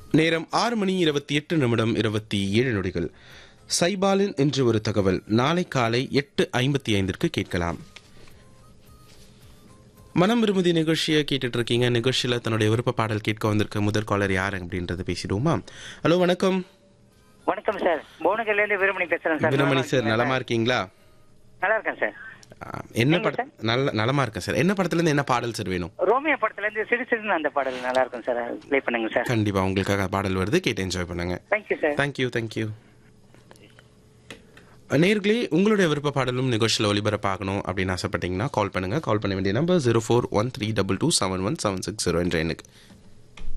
நேரம் ஆறு மணி இருபத்தி எட்டு நிமிடம் இருபத்தி ஏழு நொடிகள் சைபாலின் என்று ஒரு தகவல் நாளை காலை எட்டு ஐம்பத்தி ஐந்திற்கு கேட்கலாம் மனம் விரும்புதி நிகழ்ச்சியை கேட்டுட்டு இருக்கீங்க நிகழ்ச்சியில் தன்னுடைய விருப்ப பாடல் கேட்க வந்திருக்க முதல் காலர் யார் அப்படின்றத பேசிடுவோமா ஹலோ வணக்கம் வணக்கம் சார் புவனகிரில இருந்து வீரமணி பேசுறேன் சார் வீரமணி சார் நலமா இருக்கீங்களா நல்லா இருக்கேன் சார் ஆ, என்ன நீங்க பட நல்ல நலமா இருக்கேன் சார் என்ன படத்துல இருந்து என்ன பாடல் சார் வேணும் ரோமியோ படத்துல இருந்து சிறு சிறுன்னு அந்த பாடல் நல்லா இருக்கும் சார் ப்ளே பண்ணுங்க சார் கண்டிப்பா உங்களுக்காக பாடல் வருது கேட்டு என்ஜாய் பண்ணுங்க தேங்க்யூ சார் தேங்க்யூ தேங்க்யூ நேர்களே உங்களுடைய விருப்ப பாடலும் நிகழ்ச்சியில் ஒளிபரப்பாகணும் அப்படின்னு ஆசைப்பட்டீங்கன்னா கால் பண்ணுங்க கால் பண்ண வேண்டிய number zero four one three double two seven one seven six zero என்ற எண்ணுக்கு